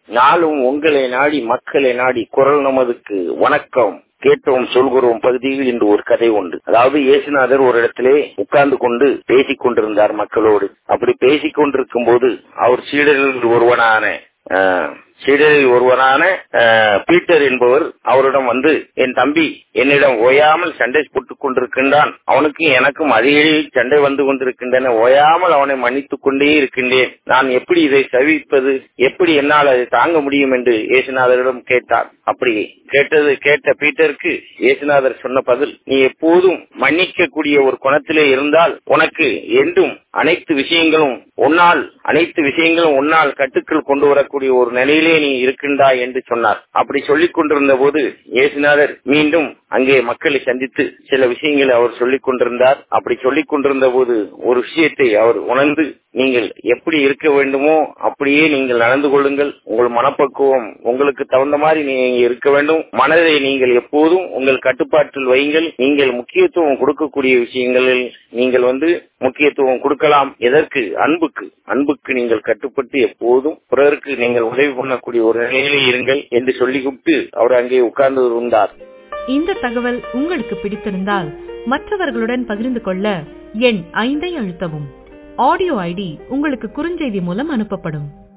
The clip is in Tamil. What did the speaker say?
நாளும் உங்களை நாடி மக்களை நாடி குரல் நமதுக்கு வணக்கம் கேட்டோம் சொல்கிறோம் பகுதியில் இன்று ஒரு கதை உண்டு அதாவது இயேசுநாதர் ஒரு இடத்திலே உட்கார்ந்து கொண்டு பேசிக் கொண்டிருந்தார் மக்களோடு அப்படி பேசிக் கொண்டிருக்கும் போது அவர் சீடரில் ஒருவனான சீடரில் ஒருவரான பீட்டர் என்பவர் அவரிடம் வந்து என் தம்பி என்னிடம் ஓயாமல் சண்டை போட்டுக் கொண்டிருக்கின்றான் அவனுக்கும் எனக்கும் அதிக சண்டை வந்து கொண்டிருக்கின்றன ஓயாமல் அவனை மன்னித்துக் கொண்டே இருக்கின்றேன் நான் எப்படி இதை சவிப்பது எப்படி என்னால் அதை தாங்க முடியும் என்று இயேசுநாதரிடம் கேட்டார் அப்படி கேட்டது கேட்ட பீட்டருக்கு இயேசுநாதர் சொன்ன பதில் நீ எப்போதும் மன்னிக்க கூடிய ஒரு குணத்திலே இருந்தால் உனக்கு என்றும் அனைத்து விஷயங்களும் உன்னால் அனைத்து விஷயங்களும் உன்னால் கட்டுக்கள் கொண்டு வரக்கூடிய ஒரு நிலையிலே நீ இருக்கின்றாய் என்று சொன்னார் அப்படி சொல்லிக் கொண்டிருந்த போது இயேசுநாதர் மீண்டும் அங்கே மக்களை சந்தித்து சில விஷயங்களை அவர் சொல்லிக் கொண்டிருந்தார் அப்படி சொல்லிக் கொண்டிருந்த போது ஒரு விஷயத்தை அவர் உணர்ந்து நீங்கள் எப்படி இருக்க வேண்டுமோ அப்படியே நீங்கள் நடந்து கொள்ளுங்கள் உங்கள் மனப்பக்குவம் உங்களுக்கு தகுந்த மாதிரி நீங்க இருக்க வேண்டும் மனதை நீங்கள் எப்போதும் உங்கள் கட்டுப்பாட்டில் வையுங்கள் நீங்கள் முக்கியத்துவம் கொடுக்கக்கூடிய விஷயங்களில் நீங்கள் வந்து முக்கியத்துவம் கொடுக்கலாம் எதற்கு அன்புக்கு அன்புக்கு நீங்கள் கட்டுப்பட்டு எப்போதும் பிறருக்கு நீங்கள் உதவி பண்ணக்கூடிய ஒரு நிலையிலே இருங்கள் என்று சொல்லிவிட்டு அவர் அங்கே உட்கார்ந்து இருந்தார் இந்த தகவல் உங்களுக்கு பிடித்திருந்தால் மற்றவர்களுடன் பகிர்ந்து கொள்ள எண் ஐந்தை அழுத்தவும் ஆடியோ ஐடி உங்களுக்கு குறுஞ்செய்தி மூலம் அனுப்பப்படும்